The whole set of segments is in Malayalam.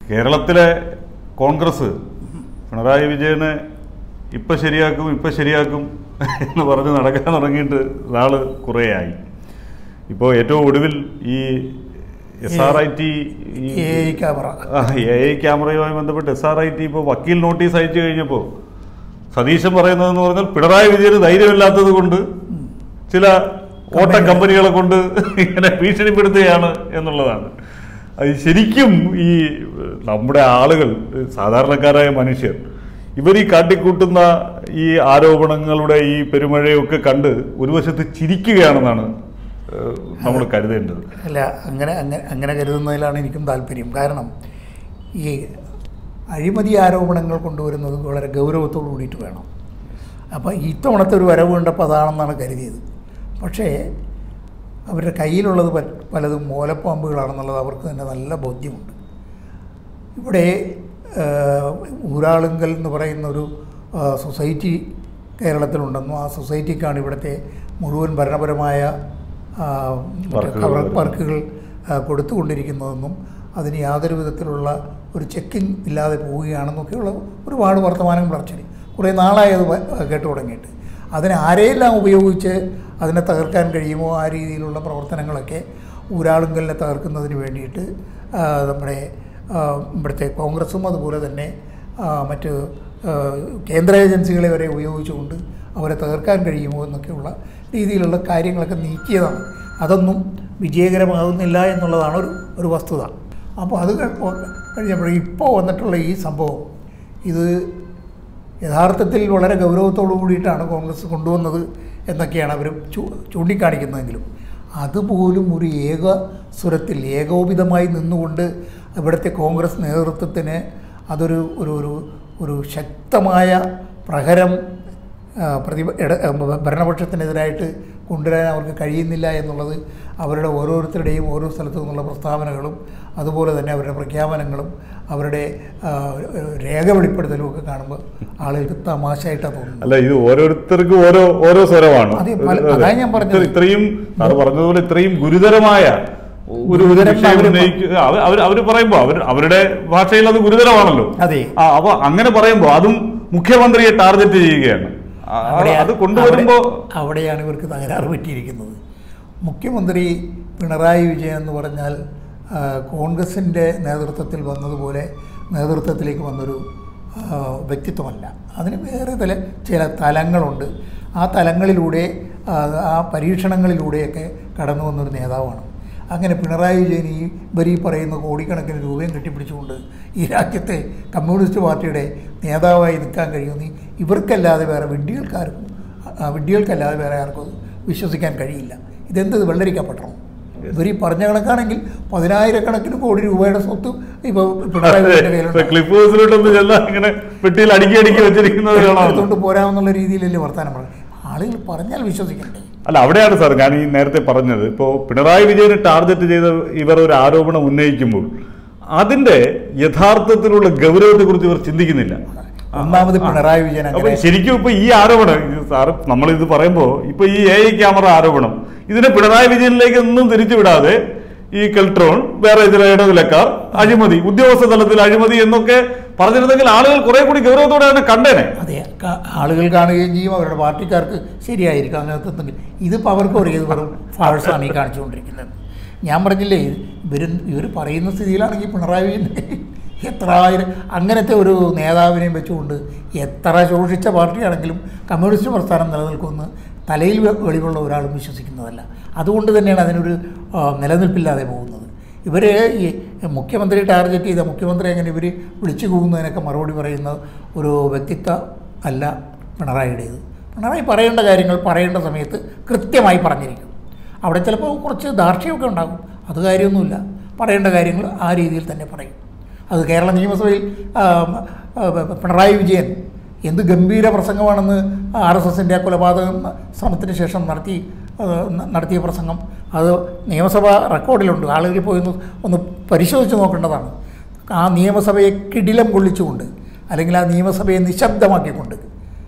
കേരളത്തിലെ കോൺഗ്രസ് പിണറായി വിജയനെ ഇപ്പം ശരിയാക്കും ഇപ്പം ശരിയാക്കും എന്ന് പറഞ്ഞ് നടക്കാൻ തുടങ്ങിയിട്ട് നാള് കുറേയായി ഇപ്പോൾ ഏറ്റവും ഒടുവിൽ ഈ S R I T A I camera A I ക്യാമറയുമായി ബന്ധപ്പെട്ട് എസ് ആർ ഐ ടി ഇപ്പോൾ വക്കീൽ നോട്ടീസ് അയച്ചു കഴിഞ്ഞപ്പോൾ സതീശൻ പറയുന്നതെന്ന് പറഞ്ഞാൽ പിണറായി വിജയന് ധൈര്യമില്ലാത്തത് കൊണ്ട് ചില ഓട്ട കമ്പനികളെ കൊണ്ട് ഇങ്ങനെ ഭീഷണിപ്പെടുത്തുകയാണ് എന്നുള്ളതാണ് അത് ശരിക്കും ഈ നമ്മുടെ ആളുകൾ സാധാരണക്കാരായ മനുഷ്യർ ഇവർ ഈ കാട്ടിക്കൂട്ടുന്ന ഈ ആരോപണങ്ങളുടെ ഈ പെരുമഴയൊക്കെ കണ്ട് ഒരു വശത്ത് ചിരിക്കുകയാണെന്നാണ് നമ്മൾ കരുതേണ്ടത് അല്ല അങ്ങനെ അങ്ങനെ അങ്ങനെ കരുതുന്നതിലാണ് എനിക്കും താല്പര്യം കാരണം ഈ അഴിമതി ആരോപണങ്ങൾ കൊണ്ടുവരുന്നത് വളരെ ഗൗരവത്തോടു കൂടിയിട്ട് വേണം അപ്പോൾ ഇത്തവണത്തെ ഒരു വരവ് കണ്ടപ്പോൾ അതാണെന്നാണ് കരുതിയത് പക്ഷേ അവരുടെ കയ്യിലുള്ളത് പ- പലതും മോലപ്പാമ്പുകളാണെന്നുള്ളത് അവർക്ക് തന്നെ നല്ല ബോധ്യമുണ്ട് ഇവിടെ ഏഹ്, ഊരാളുങ്കൽ എന്ന് പറയുന്ന ഒരു ആ, സൊസൈറ്റി കേരളത്തിലുണ്ടെന്നും ആ സൊസൈറ്റിക്കാണ് ഇവിടുത്തെ മുഴുവൻ ഭരണപരമായ ആ, മറ്റേ വർക്കുകൾ കവർ- വരുന്നത്. വർക്കുകൾ ആ, കൊടുത്തുകൊണ്ടിരിക്കുന്നതെന്നും അതിന് യാതൊരു വിധത്തിലുള്ള ഒരു ചെക്കിംഗ് ഇല്ലാതെ പോവുകയാണെന്നൊക്കെയുള്ള ഒരുപാട് വർത്തമാനങ്ങൾ പറച്ചിന് കുറേ നാളായി അത് വ- കേട്ടു തുടങ്ങിയിട്ട് അതിനെ ആരെയെല്ലാം ഉപയോഗിച്ച് അതിനെ തകർക്കാൻ കഴിയുമോ ആ രീതിയിലുള്ള പ്രവർത്തനങ്ങളൊക്കെ ഊരാളുങ്കലിനെ തകർക്കുന്നതിന് വേണ്ടിയിട്ട് ആ, നമ്മുടെ ആ, ഇവിടുത്തെ കോൺഗ്രസും അതുപോലെ തന്നെ ആ, മറ്റ് ആ, കേന്ദ്ര ഏജൻസികളെ വരെ ഉപയോഗിച്ചുകൊണ്ട് അവരെ തകർക്കാൻ കഴിയുമോ എന്നൊക്കെയുള്ള രീതിയിലുള്ള കാര്യങ്ങളൊക്കെ നീക്കിയതാണ് അതൊന്നും വിജയകരമാകുന്നില്ല എന്നുള്ളതാണ് ഒരു ഒരു വസ്തുത അപ്പോൾ അത് കഴിഞ്ഞപ്പോൾ ഇപ്പോൾ വന്നിട്ടുള്ള ഈ സംഭവം ഇത് യഥാർത്ഥത്തിൽ വളരെ ഗൗരവത്തോടു കൂടിയിട്ടാണ് കോൺഗ്രസ് കൊണ്ടുവന്നത് എന്നൊക്കെയാണ് അവർ ചൂ ചൂണ്ടിക്കാണിക്കുന്നതെങ്കിലും അതുപോലും ഒരു ഏക സ്വരത്തിൽ ഏകോപിതമായി നിന്നുകൊണ്ട് ഇവിടുത്തെ കോൺഗ്രസ് നേതൃത്വത്തിന് അതൊരു ഒരു ഒരു ഒരു ശക്തമായ പ്രഹരം ആ, പ്രതിപ ഇട- ആ, ഭരണപക്ഷത്തിനെതിരായിട്ട് കൊണ്ടുവരാൻ അവർക്ക് കഴിയുന്നില്ല എന്നുള്ളത് അവരുടെ ഓരോരുത്തരുടെയും ഓരോ സ്ഥലത്തു നിന്നുള്ള പ്രസ്താവനകളും അതുപോലെ തന്നെ അവരുടെ പ്രഖ്യാപനങ്ങളും അവരുടെ ആ, രേഖ വെളിപ്പെടുത്തലും ഒക്കെ കാണുമ്പോൾ ആളുകൾക്ക് തമാശയായിട്ടാണ് തോന്നുന്നത് അല്ല ഇത് ഓരോരുത്തർക്കും ഓരോ ഓരോ സ്വരമാണ് അതെ, പല- അതാ ഞാൻ പറഞ്ഞത്. ഇത്ര- ഇത്രയും സാറ് പറഞ്ഞതുപോലെ ഇത്രയും ഗുരുതരമായ ഒരു ഒരു ഗുരുതരം വിഷയം അവര് ഉന്നയിക്കുക അവർ അവർ അവർ പറയുമ്പോൾ അവർ അവരുടെ ഭാഷയിൽ അത് ഗുരുതരമാണല്ലോ അതെ ആ അപ്പൊ അങ്ങനെ പറയുമ്പോൾ അതും മുഖ്യമന്ത്രിയെ ടാർഗറ്റ് ചെയ്യുകയാണ് ആ, അവിടെ- അത് കൊണ്ടുവരുമ്പോൾ അവിടെ- അവിടെയാണ് ഇവർക്ക് തകരാറ് പറ്റിയിരിക്കുന്നത് മുഖ്യമന്ത്രി പിണറായി വിജയൻ എന്ന് പറഞ്ഞാൽ ആ, കോൺഗ്രസിൻ്റെ നേതൃത്വത്തിൽ വന്നതുപോലെ നേതൃത്വത്തിലേക്ക് വന്നൊരു ആ, വ്യക്തിത്വമല്ല അതിന് വേറെ തല ചില തലങ്ങളുണ്ട് ആ തലങ്ങളിലൂടെ ആ, ആ പരീക്ഷണങ്ങളിലൂടെയൊക്കെ കടന്നു വന്നൊരു നേതാവാണ് അങ്ങനെ പിണറായി വിജയൻ ഈ ഇവർ ഈ പറയുന്ന കോടിക്കണക്കിന് രൂപയും കെട്ടിപ്പിടിച്ചുകൊണ്ട് ഈ രാജ്യത്തെ കമ്മ്യൂണിസ്റ്റ് പാർട്ടിയുടെ നേതാവായി നിൽക്കാൻ കഴിയുമെന്ന് ഇവർക്കല്ലാതെ വേറെ വിഡ്ഢികൾക്കാർക്കും ആ വിഡ്ഢികൾക്കല്ലാതെ വേറെ ആർക്കും അത് വിശ്വസിക്കാൻ കഴിയില്ല ഇതെന്ത് വെള്ളരിക്കപ്പെടണം ഇവർ ഈ പറഞ്ഞ കണക്കാണെങ്കിൽ പതിനായിരക്കണക്കിന് കോടി രൂപയുടെ സ്വത്ത് ഇപ്പോൾ പിണറായി വിജയൻ്റെ കയ്യിലുണ്ട് ക്ലിഫ് ഹൗസിലോട്ടൊന്ന് ചെന്നാൽ ഇങ്ങനെ പെട്ടിയിൽ അടുക്കി അടുക്കി വെച്ചിരിക്കുന്നത് കാണാം എടുത്തുകൊണ്ട് പോരാമെന്നുള്ള രീതിയിലല്ലേ വർത്തമാനം പറഞ്ഞു ആളുകൾ പറഞ്ഞാൽ വിശ്വസിക്കണ്ടേ അല്ല അവിടെയാണ് സാർ ഞാൻ ഈ നേരത്തെ പറഞ്ഞത് ഇപ്പോൾ പിണറായി വിജയനെ ടാർഗറ്റ് ചെയ്ത് ഇവർ ഒരു ആരോപണം ഉന്നയിക്കുമ്പോൾ അതിന്റെ യഥാർത്ഥത്തിലുള്ള ഗൗരവത്തെക്കുറിച്ച് ഇവർ ചിന്തിക്കുന്നില്ല ഒന്നാമത് പിണറായി വിജയൻ അപ്പൊ അങ്ങനെ ശരിക്കും ഇപ്പൊ ഈ ആരോപണം ഇത് സാറ് നമ്മൾ ഇത് പറയുമ്പോൾ ഇപ്പൊ ഈ എ ഐ ക്യാമറ ആരോപണം ഇതിനെ പിണറായി വിജയനിലേക്ക് ഒന്നും തിരിച്ചു വിടാതെ ഈ കെൽട്രോൺ വേറെ ചില ഇടനിലക്കാർ അഴിമതി ഉദ്യോഗസ്ഥ തലത്തിൽ അഴിമതി എന്നൊക്കെ പറഞ്ഞിരുന്നെങ്കിൽ ആളുകൾ കുറെ കൂടി ഗൗരവത്തോടെ തന്നെ കണ്ടേനെ അതെ ക- ആളുകൾ കാണുകയും ചെയ്യും അവരുടെ പാർട്ടിക്കാർക്ക് ശരിയായിരിക്കും അങ്ങനത്തെ എന്തെങ്കിലും ഇതിപ്പോൾ അവർക്ക് അറിയാം ഇത് വെറും ഫാഴ്സാണ് ഈ കാണിച്ചുകൊണ്ടിരിക്കുന്നത് ഞാൻ പറഞ്ഞില്ലേ ഇവർ ഇവർ പറയുന്ന സ്ഥിതിയിലാണെങ്കിൽ പിണറായി വിജയൻ എത്ര ആയിരം അങ്ങനത്തെ ഒരു നേതാവിനെയും വെച്ചുകൊണ്ട് എത്ര ശോഷിച്ച പാർട്ടിയാണെങ്കിലും കമ്മ്യൂണിസ്റ്റ് പ്രസ്ഥാനം നിലനിൽക്കുമെന്ന് തലയിൽ വെ- വെളിവുള്ള ഒരാളും വിശ്വസിക്കുന്നതല്ല അതുകൊണ്ട് തന്നെയാണ് അതിനൊരു ആ, നിലനിൽപ്പില്ലാതെ പോകുന്നത് ഇവർ ഈ മുഖ്യമന്ത്രി ടാർഗറ്റ് ചെയ്ത മുഖ്യമന്ത്രി എങ്ങനെ ഇവർ വിളിച്ചു പോകുന്നതിനൊക്കെ മറുപടി പറയുന്ന ഒരു വ്യക്തിത്വം അല്ല പിണറായിയുടേത് പിണറായി പറയേണ്ട കാര്യങ്ങൾ പറയേണ്ട സമയത്ത് കൃത്യമായി പറഞ്ഞിരിക്കും അവിടെ ചിലപ്പോൾ കുറച്ച് ധാർഷ്ട്യമൊക്കെ ഉണ്ടാകും അത് കാര്യമൊന്നുമില്ല പറയേണ്ട കാര്യങ്ങൾ ആ രീതിയിൽ തന്നെ പറയും അത് കേരള നിയമസഭയിൽ ആ, ആ, പിണറായി വിജയൻ എന്ത് ഗംഭീര പ്രസംഗമാണെന്ന് ആർ എസ് എസിൻ്റെ കൊലപാതകം ശ്രമത്തിന് ശേഷം നടത്തി ആ, ന- നടത്തിയ പ്രസംഗം അത് നിയമസഭ റെക്കോർഡിലുണ്ട് ആളുകൾ പോയി ഒന്ന് ഒന്ന് പരിശോധിച്ച് നോക്കേണ്ടതാണ് ആ നിയമസഭയെ കിടിലം കൊള്ളിച്ചുകൊണ്ട് അല്ലെങ്കിൽ ആ നിയമസഭയെ നിശബ്ദമാക്കിക്കൊണ്ട്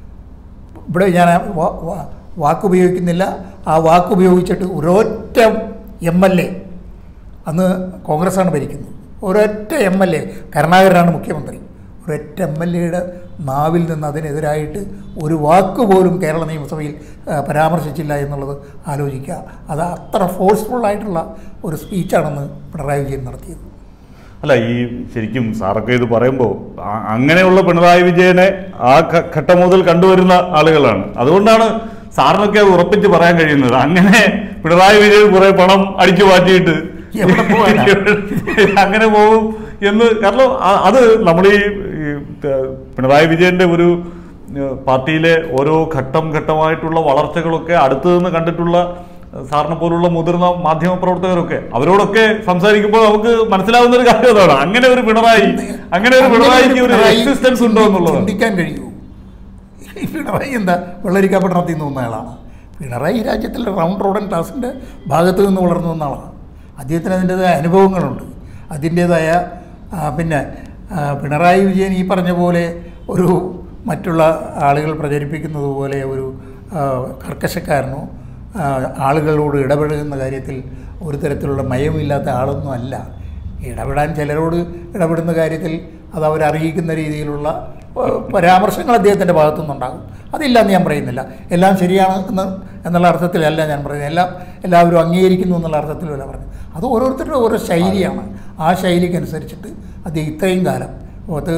ഇവിടെ ഞാൻ ആ വാ- വാ- വാക്കുപയോഗിക്കുന്നില്ല ആ വാക്കുപയോഗിച്ചിട്ട് ഒരൊറ്റ എം എൽ എ അന്ന് കോൺഗ്രസ്സാണ് ഭരിക്കുന്നത് ഒരൊറ്റ എം എൽ എ കരുണാകരനാണ് മുഖ്യമന്ത്രി ഒരൊറ്റ എം എൽ എയുടെ നാവിൽ നിന്ന് അതിനെതിരായിട്ട് ഒരു വാക്ക് പോലും കേരള നിയമസഭയിൽ ആ, പരാമർശിച്ചില്ല എന്നുള്ളത് ആലോചിക്കുക അത് അത്ര ഫോഴ്സ്ഫുള്ളായിട്ടുള്ള ഒരു സ്പീച്ചാണെന്ന് പിണറായി വിജയൻ നടത്തിയത് അല്ല ഈ ശരിക്കും സാറൊക്കെ ഇത് പറയുമ്പോൾ ആ- അങ്ങനെയുള്ള പിണറായി വിജയനെ ആ ഘ- ഘട്ടം മുതൽ കണ്ടുവരുന്ന ആളുകളാണ് അതുകൊണ്ടാണ് സാറിനൊക്കെ അത് ഉറപ്പിച്ച് പറയാൻ കഴിയുന്നത് അങ്ങനെ പിണറായി വിജയൻ കുറെ പണം അടിച്ചു മാറ്റിയിട്ട് എവിടെ പോകാനാ? അങ്ങനെ പോകും എന്ന് കാരണം ആ- അത് നമ്മൾ ഈ ഈ, ത- പിണറായി വിജയന്റെ ഒരു ഏഹ്, പാർട്ടിയിലെ ഓരോ ഘട്ടം ഘട്ടമായിട്ടുള്ള വളർച്ചകളൊക്കെ അടുത്തു നിന്ന് കണ്ടിട്ടുള്ള ഏഹ്, സാറിനെ പോലുള്ള മുതിർന്ന മാധ്യമ പ്രവർത്തകരൊക്കെ അവരോടൊക്കെ സംസാരിക്കുമ്പോൾ നമുക്ക് മനസ്സിലാവുന്ന ഒരു കാര്യം അതാണ് അങ്ങനെ ഒരു പിണറായി അങ്ങനെ ഒരു പിണറായിക്ക് ഒരു പിണറായി എക്സിസ്റ്റൻസ് ഉണ്ടോ എന്നുള്ളതാണ് ചിന്തിക്കാൻ കഴിയൂ ഈ പിണറായി എന്താ വെള്ളരിക്കാപ്പട്ടണത്തിൽ നിന്ന് വന്ന ആളാണ് പിണറായി ഈ രാജ്യത്തിലെ റൗണ്ട് റോഡൻ ക്ലാസിൻ്റെ ഭാഗത്ത് നിന്ന് വളർന്നു വന്ന ആളാണ് അദ്ദേഹത്തിന് അതിൻ്റെതായ അനുഭവങ്ങളുണ്ട് അതിൻ്റേതായ ആ, പിന്നെ ആ, പിണറായി വിജയൻ ഈ പറഞ്ഞ പോലെ ഒരു മറ്റുള്ള ആളുകൾ പ്രചരിപ്പിക്കുന്നത് പോലെ ഒരു ആ, കർക്കശക്കാരനോ ആ, ആളുകളോട് ഇടപെടുന്ന കാര്യത്തിൽ ഒരു തരത്തിലുള്ള മയമില്ലാത്ത ആളൊന്നും അല്ല ഇടപെടാൻ ചിലരോട് ഇടപെടുന്ന കാര്യത്തിൽ അത് അവരറിയിക്കുന്ന രീതിയിലുള്ള ഏഹ്, പരാമർശങ്ങൾ അദ്ദേഹത്തിൻ്റെ ഭാഗത്തു നിന്നുണ്ടാകും അതില്ല എന്ന് ഞാൻ പറയുന്നില്ല എല്ലാം ശരിയാണ് എന്ന് എന്നുള്ള അർത്ഥത്തിലല്ല ഞാൻ പറയുന്നത് എല്ലാം എല്ലാവരും അംഗീകരിക്കുന്നു എന്നുള്ള അർത്ഥത്തിലല്ല പറഞ്ഞത് അത് ഓരോരുത്തരുടെ ഓരോ ശൈലിയാണ് ആ ശൈലിക്കനുസരിച്ചിട്ട് അദ്ദേഹം ഇത്രയും കാലം പത്ത്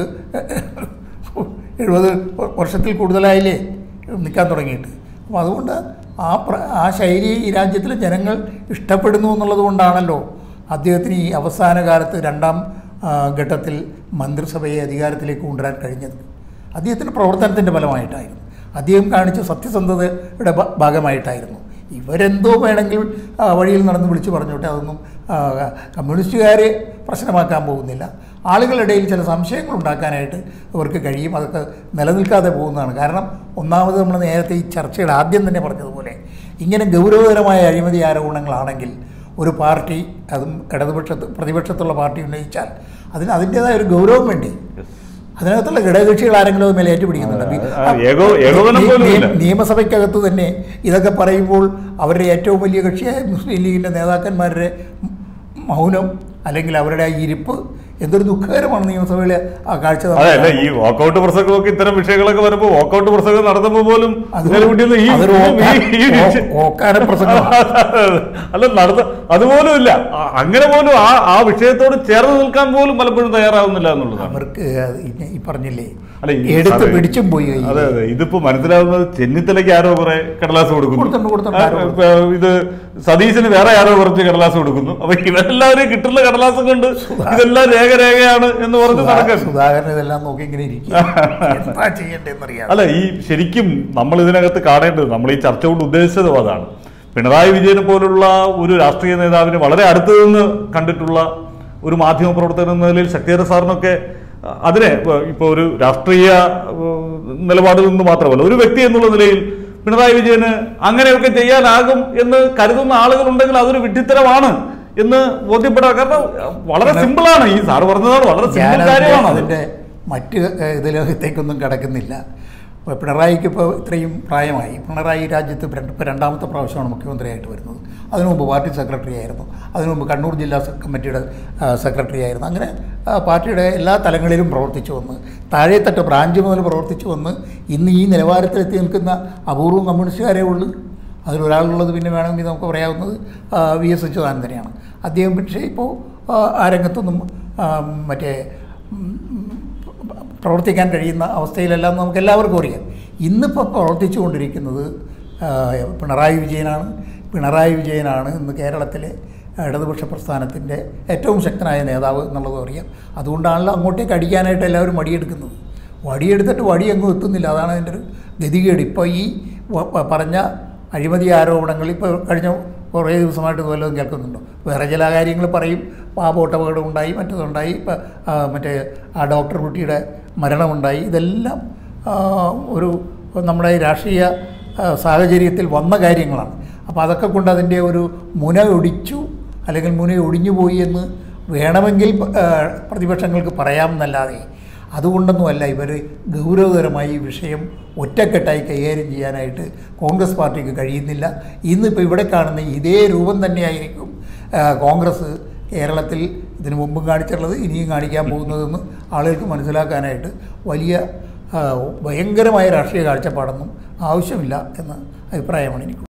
എഴുപത് വർഷത്തിൽ കൂടുതലായില്ലേ നിൽക്കാൻ തുടങ്ങിയിട്ട് അപ്പോൾ അതുകൊണ്ട് ആ പ്ര ആ ശൈലി ഈ രാജ്യത്തിലെ ജനങ്ങൾ ഇഷ്ടപ്പെടുന്നു എന്നുള്ളത് കൊണ്ടാണല്ലോ അദ്ദേഹത്തിന് ഈ അവസാന കാലത്ത് രണ്ടാം ആ, ഘട്ടത്തിൽ മന്ത്രിസഭയെ അധികാരത്തിലേക്ക് കൊണ്ടുവരാൻ കഴിഞ്ഞത് അദ്ദേഹത്തിൻ്റെ പ്രവർത്തനത്തിൻ്റെ ഫലമായിട്ടായിരുന്നു അദ്ദേഹം കാണിച്ച സത്യസന്ധതയുടെ ഭ- ഭാഗമായിട്ടായിരുന്നു ഇവരെന്തോ വേണമെങ്കിൽ ആ, വഴിയിൽ നടന്ന് വിളിച്ചു പറഞ്ഞോട്ടെ അതൊന്നും ആ, കമ്മ്യൂണിസ്റ്റുകാരെ പ്രശ്നമാക്കാൻ പോകുന്നില്ല ആളുകളുടെ ഇടയിൽ ചില സംശയങ്ങൾ ഉണ്ടാക്കാനായിട്ട് ഇവർക്ക് കഴിയും അതൊക്കെ നിലനിൽക്കാതെ പോകുന്നതാണ് കാരണം ഒന്നാമത് നമ്മൾ നേരത്തെ ഈ ചർച്ചയുടെ ആദ്യം തന്നെ പറഞ്ഞതുപോലെ ഇങ്ങനെ ഗൗരവകരമായ അഴിമതി ആരോപണങ്ങളാണെങ്കിൽ ഒരു പാർട്ടി അതും ഇടതുപക്ഷത്ത് പ്രതിപക്ഷത്തുള്ള പാർട്ടി ഉന്നയിച്ചാൽ അതിന് അതിൻ്റേതായ ഒരു ഗൗരവം വേണ്ടി അതിനകത്തുള്ള ഘടകകക്ഷികൾ ആരെങ്കിലും അത് മേലെ ഏറ്റുപിടിക്കുന്നുണ്ട് ബി- ആ, ഏകോ- ഏകോപനം നിയ- പോലും നിയ- ഇല്ല. നിയമസഭയ്ക്കകത്ത് തന്നെ ഇതൊക്കെ പറയുമ്പോൾ അവരുടെ ഏറ്റവും വലിയ കക്ഷിയായ മുസ്ലിം ലീഗിൻ്റെ നേതാക്കന്മാരുടെ മൗനം അല്ലെങ്കിൽ അവരുടെ ആ ഇരിപ്പ് എന്തൊരു ദുഃഖകരമാണ് നിയമസഭയിലെ ആ കാഴ്ച നമ്മൾ അതെ അല്ല ഈ വാക്കൗട്ട് പ്രസംഗമൊക്കെ ഇത്തരം വിഷയങ്ങളൊക്കെ വരുമ്പോ വാക്കൗട്ട് പ്രസംഗം നടത്തുമ്പോൾ പോലും അത് ഇതിനെ കുട്ടിയൊന്നും ഈ അതൊരു ഓക്കാ- ഈ- ഈ വിഷയം- ഓ- ഓക്കാന പ്രസംഗമാണ്. അല്ല നടത്ത അതുപോലും ഇല്ല ആ- അങ്ങനെ പോലും ആ ആ വിഷയത്തോട് ചേർന്ന് നിൽക്കാൻ പോലും പലപ്പോഴും തയ്യാറാവുന്നില്ല എന്നുള്ളതാണ് അവർക്ക് അത് ഈ- ഈ പറഞ്ഞില്ലേ അല്ല ഈ എടുത്ത് സാറേ, പിടിച്ചും പോയി കയ്യിൽ. അതെ അതെ ഇതിപ്പോ മനസ്സിലാവുന്നത് ചെന്നിത്തലയ്ക്ക് ആരോ കുറെ കടലാസ് കൊടുക്കുന്നു കൊടുത്തിട്ടുണ്ട്, കൊടുത്തിട്ടുണ്ട്, ആരോ ആ, ഇപ്പൊ ഇത് സതീശന് വേറെ ആരോ കുറച്ച് കടലാസ് കൊടുക്കുന്നു അപ്പൊ ഇവരെല്ലാവരും കിട്ടുന്ന കടലാസ് കൊണ്ട് ഇതെല്ലാം രേഖ രേഖയാണ് എന്ന് പറഞ്ഞ് സുധാ- നടക്കാൻ സുധാകരൻ ഇതെല്ലാം നോക്കി ഇങ്ങനെ ഇരിക്കും എന്താ ചെയ്യേണ്ടതെന്നറിയാം അല്ല ഈ ശരിക്കും നമ്മൾ ഇതിനകത്ത് കാണേണ്ടത് നമ്മൾ ഈ ചർച്ച കൊണ്ട് ഉദ്ദേശിച്ചതും അതാണ് പിണറായി വിജയനെ പോലുള്ള ഒരു രാഷ്ട്രീയ നേതാവിനെ വളരെ അടുത്ത് നിന്ന് കണ്ടിട്ടുള്ള ഒരു മാധ്യമ പ്രവർത്തകൻ എന്ന നിലയിൽ ശക്തിധര സാറിനൊക്കെ അഹ് അതിനെ ഇപ്പൊ- ഇപ്പൊ ഒരു രാഷ്ട്രീയ ഏഹ്, നിലപാടിൽ നിന്ന് മാത്രമല്ല ഒരു വ്യക്തി എന്നുള്ള നിലയിൽ പിണറായി വിജയന് അങ്ങനെയൊക്കെ ചെയ്യാനാകും എന്ന് കരുതുന്ന ആളുകളുണ്ടെങ്കിൽ അതൊരു വിഡ്ഢിത്തരമാണ് എന്ന് ബോധ്യപ്പെടാം കാരണം വളരെ സിമ്പിളാണ് ഈ സാറ് പറഞ്ഞതാണ് വളരെ സിമ്പിൾ ഞാനതിൻ്റെ കാര്യമാണ് അത്. അതിൻ്റെ മറ്റ് ഏഹ്, ഇതിലേക്കൊന്നും കിടക്കുന്നില്ല ഇപ്പോൾ പിണറായിക്ക് ഇപ്പോൾ ഇത്രയും പ്രായമായി പിണറായി രാജ്യത്ത് രണ്ട് ഇപ്പോൾ രണ്ടാമത്തെ പ്രാവശ്യമാണ് മുഖ്യമന്ത്രിയായിട്ട് വരുന്നത് അതിനു മുമ്പ് പാർട്ടി സെക്രട്ടറി ആയിരുന്നു അതിനു മുമ്പ് കണ്ണൂർ ജില്ലാ സെ- കമ്മിറ്റിയുടെ ആ, സെക്രട്ടറി ആയിരുന്നു അങ്ങനെ ആ, പാർട്ടിയുടെ എല്ലാ തലങ്ങളിലും പ്രവർത്തിച്ചു വന്ന് താഴെത്തട്ട് ബ്രാഞ്ച് മുതൽ പ്രവർത്തിച്ചു വന്ന് ഇന്ന് ഈ നിലവാരത്തിലെത്തി നിൽക്കുന്ന അപൂർവം കമ്മ്യൂണിസ്റ്റുകാരേ ഉള്ളൂ അതിലൊരാളുള്ളത് പിന്നെ വേണമെങ്കിൽ നമുക്ക് പറയാവുന്നത് ആ, വി എസ് അച്യുതാനന്ദനെയാണ് അദ്ദേഹം പക്ഷേ ഇപ്പോൾ ആ, ആ രംഗത്തൊന്നും ആ, മറ്റേ ഉം, പ്രവർത്തിക്കാൻ കഴിയുന്ന അവസ്ഥയിലെല്ലാം നമുക്ക് എല്ലാവർക്കും അറിയാം ഇന്നിപ്പോൾ പ്രവർത്തിച്ചു കൊണ്ടിരിക്കുന്നത് ആ, പിണറായി വിജയനാണ് പിണറായി വിജയനാണ് ഇന്ന് കേരളത്തിലെ ഇടതുപക്ഷ പ്രസ്ഥാനത്തിൻ്റെ ഏറ്റവും ശക്തനായ നേതാവ് എന്നുള്ളത് അറിയാം അതുകൊണ്ടാണല്ലോ അങ്ങോട്ടേക്ക് അടിക്കാനായിട്ട് എല്ലാവരും വടിയെടുക്കുന്നത് വടിയെടുത്തിട്ട് വടി എങ്ങും എത്തുന്നില്ല അതാണ് അതിൻ്റെ ഒരു ഗതികേട് ഇപ്പോൾ ഈ വ- വ- പറഞ്ഞ അഴിമതി ആരോപണങ്ങൾ ഇപ്പോൾ കഴിഞ്ഞ കുറേ ദിവസമായിട്ട് വല്ലതും കേൾക്കുന്നുണ്ടോ വേറെ ചില കാര്യങ്ങൾ പറയും ആ ബോട്ട് അപകടം ഉണ്ടായി മറ്റതുണ്ടായി ഇപ്പം ആ, മറ്റേ ആ ഡോക്ടർ കുട്ടിയുടെ മരണമുണ്ടായി ഇതെല്ലാം ആ, ഒരു നമ്മുടെ രാഷ്ട്രീയ ആ, സാഹചര്യത്തിൽ വന്ന കാര്യങ്ങളാണ് അപ്പോൾ അതൊക്കെ കൊണ്ട് അതിൻ്റെ ഒരു മുന ഒടിച്ചു അല്ലെങ്കിൽ മുന ഒടിഞ്ഞു പോയി എന്ന് വേണമെങ്കിൽ ആ, പ്രതിപക്ഷങ്ങൾക്ക് പറയാമെന്നല്ലാതെ അതുകൊണ്ടൊന്നുമല്ല ഇവർ ഗൗരവതരമായി ഈ വിഷയം ഒറ്റക്കെട്ടായി കൈകാര്യം ചെയ്യാനായിട്ട് കോൺഗ്രസ് പാർട്ടിക്ക് കഴിയുന്നില്ല ഇന്നിപ്പോൾ ഇവിടെ കാണുന്ന ഇതേ രൂപം തന്നെയായിരിക്കും ആ, കോൺഗ്രസ് കേരളത്തിൽ ഇതിനു മുമ്പും കാണിച്ചിട്ടുള്ളത് ഇനിയും കാണിക്കാൻ പോകുന്നതെന്ന് ആളുകൾക്ക് മനസ്സിലാക്കാനായിട്ട് വലിയ ആ, ഭയങ്കരമായ രാഷ്ട്രീയ കാഴ്ചപ്പാടൊന്നും ആവശ്യമില്ല എന്ന അഭിപ്രായമാണ് എനിക്ക്